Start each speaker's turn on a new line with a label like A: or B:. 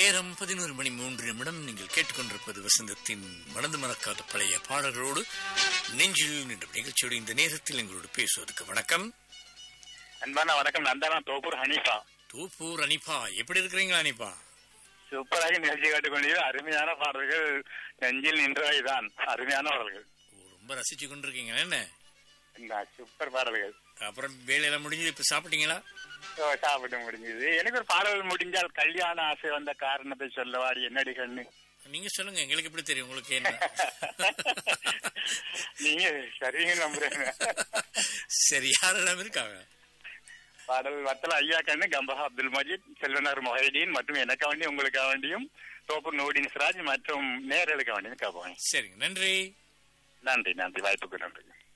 A: நேரம் பதினோரு மணி மூன்று நிமிடம் நீங்கள் கேட்டுக்கொண்டிருப்பது வசந்தத்தின் மனது மறக்காத பழைய பாடல்களோடு நெஞ்சில் நின்ற நிகழ்ச்சியோடு இந்த நேரத்தில் எங்களோடு பேசுவதற்கு வணக்கம்
B: அன்பான வணக்கம் நந்தனா தோப்பூர் ஹனீஃபா
A: தூப்பூர் அனிபா எப்படி இருக்கிறீங்களா அனிபா
B: சூப்பராக நிகழ்ச்சி கேட்டுக்கொண்டீர்கள் அருமையான பாடல்கள் நெஞ்சில் நின்றவைதான் அருமையான பாடல்கள்
A: ஓ, ரொம்ப ரசிச்சு கொண்டிருக்கீங்க என்ன
B: இந்த சூப்பர் பாடல்கள்
A: அப்புறம் வேலையெல்லாம் முடிஞ்சு இப்ப சாப்பிட்டீங்களா
B: ஓ, சாப்பிட்டு முடிஞ்சது எனக்கு ஒரு பாடல் முடிஞ்சால் கல்யாண ஆசை வந்த காரணத்தை சொல்லவாடி என்னடி கண்ணு
A: நீங்க சொல்லுங்க எங்களுக்கு எப்படி தெரியும் உங்களுக்கு என்ன
B: நீங்க சரிங்க நம்புறேன்
A: சரி யாரெல்லாம் இருக்காங்க
B: பாடல் வத்தல ஐயா கண்ணு கம்பஹா அப்துல் மஜீத் செல்வனார் மொஹைதீன் மற்றும் எனக்காக வேண்டியும் உங்களுக்காக வேண்டியும் தோப்பூர் நூடின் சிராஜ் மற்றும் நேரலுக்கு வேண்டியும் கேட்போம்
A: சரிங்க நன்றி
B: நன்றி நன்றி வாய்ப்புக்கு நன்றி